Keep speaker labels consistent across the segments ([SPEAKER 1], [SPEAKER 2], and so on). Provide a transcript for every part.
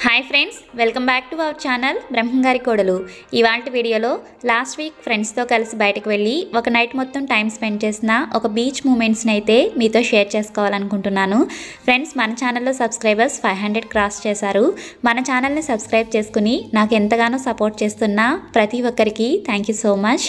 [SPEAKER 1] Hi friends welcome back to our channel బ్రహ్మంగారి కోడలు ఇవాళ వీడియోలో లాస్ట్ వీక్ ఫ్రెండ్స్తో కలిసి బయటకు వెళ్ళి ఒక నైట్ మొత్తం టైం స్పెండ్ చేసిన ఒక బీచ్ మూమెంట్స్ని అయితే మీతో షేర్ చేసుకోవాలనుకుంటున్నాను ఫ్రెండ్స్ మన ఛానల్లో సబ్స్క్రైబర్స్ ఫైవ్ హండ్రెడ్ క్రాస్ చేశారు మన ఛానల్ని సబ్స్క్రైబ్ చేసుకుని నాకు ఎంతగానో సపోర్ట్ చేస్తున్న ప్రతి ఒక్కరికి థ్యాంక్ యూ సో మచ్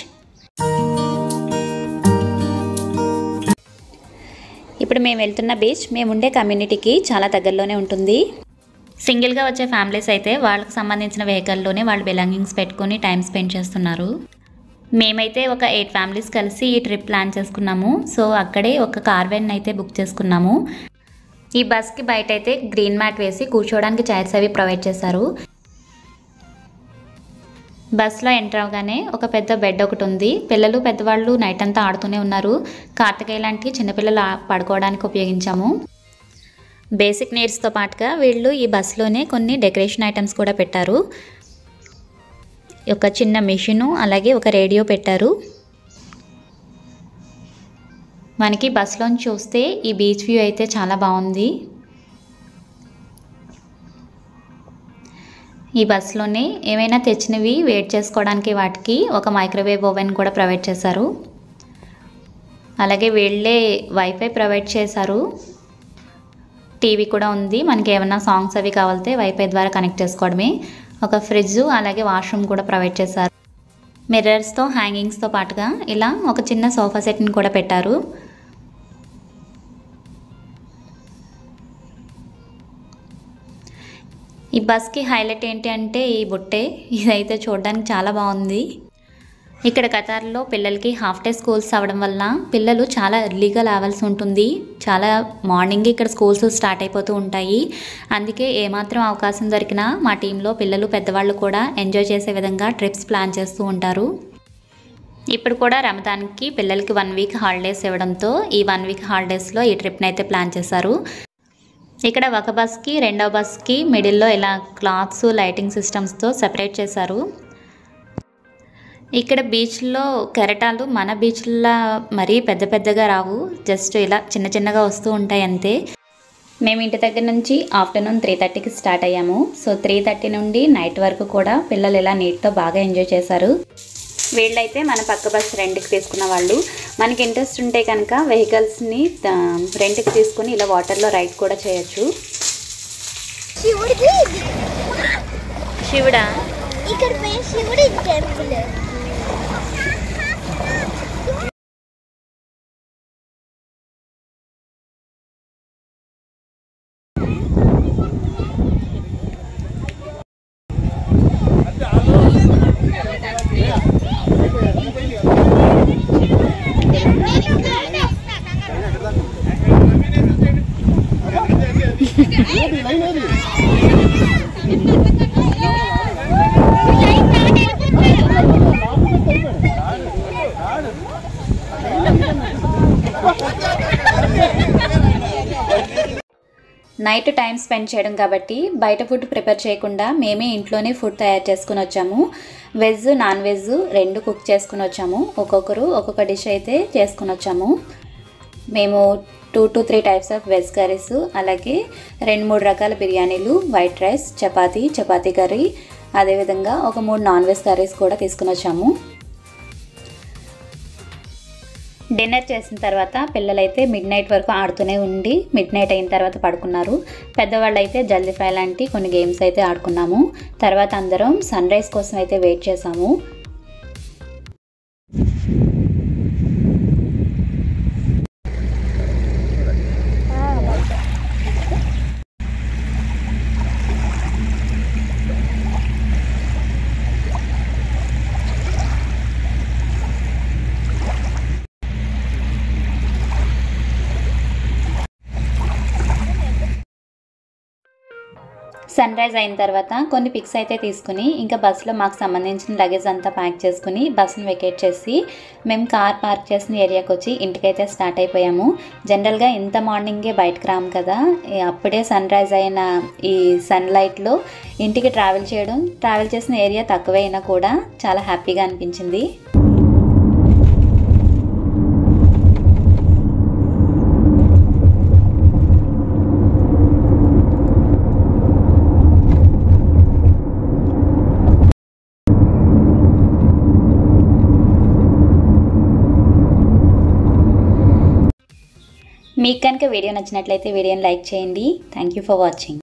[SPEAKER 1] ఇప్పుడు మేము వెళ్తున్న బీచ్ మేము ఉండే కమ్యూనిటీకి చాలా దగ్గరలోనే ఉంటుంది సింగిల్గా వచ్చే ఫ్యామిలీస్ అయితే వాళ్ళకి సంబంధించిన వెహికల్లోనే వాళ్ళు బిలాంగింగ్స్ పెట్టుకొని టైం స్పెండ్ చేస్తున్నారు మేమైతే ఒక ఎయిట్ ఫ్యామిలీస్ కలిసి ఈ ట్రిప్ ప్లాన్ చేసుకున్నాము సో అక్కడే ఒక కార్వెన్ అయితే బుక్ చేసుకున్నాము ఈ బస్కి బయట అయితే గ్రీన్ మ్యాట్ వేసి కూర్చోవడానికి చైర్స్ అవి ప్రొవైడ్ చేశారు బస్లో ఎంటర్ అవగానే ఒక పెద్ద బెడ్ ఒకటి ఉంది పిల్లలు పెద్దవాళ్ళు నైట్ అంతా ఆడుతూనే ఉన్నారు కార్తికేయ లాంటి చిన్నపిల్లలు ఆ- పడుకోవడానికి ఉపయోగించాము బేసిక్ నీడ్స్తో పాటుగా వీళ్ళు ఈ బస్సులోనే కొన్ని డెకరేషన్ ఐటమ్స్ కూడా పెట్టారు ఒక చిన్న మిషను అలాగే ఒక రేడియో పెట్టారు మనకి బస్సులోంచి చూస్తే ఈ బీచ్ వ్యూ అయితే చాలా బాగుంది ఈ బస్సులోనే ఏమైనా తెచ్చినవి వెయిట్ చేసుకోవడానికి వాటికి ఒక మైక్రోవేవ్ ఓవెన్ కూడా ప్రొవైడ్ చేశారు అలాగే వీళ్ళే వైఫై ప్రొవైడ్ చేశారు టీవీ కూడా ఉంది మనకి ఏమైనా సాంగ్స్ అవి కావాలితే వైఫై ద్వారా కనెక్ట్ చేసుకోవడమే ఒక ఫ్రిడ్జ్ అలాగే వాష్రూమ్ కూడా ప్రొవైడ్ చేశారు మిర్రర్స్తో హ్యాంగింగ్స్తో పాటుగా ఇలా ఒక చిన్న సోఫా సెట్ని కూడా పెట్టారు ఈ బస్కి హైలైట్ ఏంటి అంటే ఈ బుట్టే ఇదైతే చూడడానికి చాలా బాగుంది ఇక్కడ కతార్లో పిల్లలకి హాఫ్ డే స్కూల్స్ అవ్వడం వల్ల పిల్లలు చాలా ఎర్లీగా లేవాల్సి ఉంటుంది చాలా మార్నింగ్ ఇక్కడ స్కూల్స్ స్టార్ట్ అయిపోతూ ఉంటాయి అందుకే ఏమాత్రం అవకాశం దొరికినా మా టీంలో పిల్లలు పెద్దవాళ్ళు కూడా ఎంజాయ్ చేసే విధంగా ట్రిప్స్ ప్లాన్ చేస్తూ ఉంటారు ఇప్పుడు కూడా రమదాన్కి పిల్లలకి వన్ వీక్ హాలిడేస్ ఇవ్వడంతో ఈ వన్ వీక్ హాలిడేస్లో ఈ ట్రిప్ని అయితే ప్లాన్ చేశారు ఇక్కడ ఒక బస్కి రెండవ బస్కి మిడిల్లో ఇలా క్లాత్స్ లైటింగ్ సిస్టమ్స్తో సెపరేట్ చేశారు ఇక్కడ బీచ్లో కెరటాలు మన బీచ్లా మరీ పెద్ద పెద్దగా రావు జస్ట్ ఇలా చిన్న చిన్నగా వస్తూ ఉంటాయి అంతే మేము ఇంటి దగ్గర నుంచి ఆఫ్టర్నూన్ త్రీ థర్టీకి స్టార్ట్ అయ్యాము సో త్రీ థర్టీ నుండి నైట్ వరకు కూడా పిల్లలు ఇలా నీట్తో బాగా ఎంజాయ్ చేశారు వీళ్ళైతే మన పక్క బస్ రెంట్కి తీసుకున్న వాళ్ళు మనకి ఇంట్రెస్ట్ ఉంటే కనుక వెహికల్స్ని రెంట్కి తీసుకుని ఇలా వాటర్లో రైడ్ కూడా చేయొచ్చు
[SPEAKER 2] శివుడిది ఇది.
[SPEAKER 1] శివుడా
[SPEAKER 2] ఇక్కడ మెయిన్ శివుడి టెంపుల్
[SPEAKER 1] నైట్ టైం స్పెండ్ చేయడం కాబట్టి బయట ఫుడ్ ప్రిపేర్ చేయకుండా మేమే ఇంట్లోనే ఫుడ్ తయారు చేసుకుని వచ్చాము వెజ్ నాన్ వెజ్ రెండు కుక్ చేసుకుని వచ్చాము ఒక్కొక్కరు ఒక్కొక్క డిష్ అయితే చేసుకుని వచ్చాము మేము two to three types of veg curries అలాగే రెండు మూడు రకాల బిర్యానీలు white rice chapati chapati curry అదేవిధంగా ఒక మూడు నాన్ వెజ్ కర్రీస్ కూడా తీసుకుని వచ్చాము డిన్నర్ చేసిన తర్వాత పిల్లలైతే మిడ్ నైట్ వరకు ఆడుతూనే ఉండి మిడ్ నైట్ అయిన తర్వాత పడుకున్నారు పెద్దవాళ్ళు అయితే జల్దీ ఫ్రై లాంటి కొన్ని గేమ్స్ అయితే ఆడుకున్నాము తర్వాత అందరం సన్ రైజ్ కోసం అయితే వెయిట్ చేసాము సన్ రైజ్ అయిన తర్వాత కొన్ని పిక్స్ అయితే తీసుకుని ఇంకా బస్సులో మాకు సంబంధించిన లగేజ్ అంతా ప్యాక్ చేసుకుని బస్సును వెకేట్ చేసి మేము కార్ పార్క్ చేసిన ఏరియాకి వచ్చి ఇంటికైతే స్టార్ట్ అయిపోయాము జనరల్గా ఇంత మార్నింగే బయటకు రాము కదా ఈ అప్పుడే సన్ రైజ్ అయిన ఈ సన్ లైట్లో ఇంటికి ట్రావెల్ చేయడం ట్రావెల్ చేసిన ఏరియా తక్కువైనా కూడా చాలా హ్యాపీగా అనిపించింది మీకు కనుక వీడియో నచ్చినట్లయితే వీడియోని లైక్ చేయండి థ్యాంక్ యూ ఫర్ వాచింగ్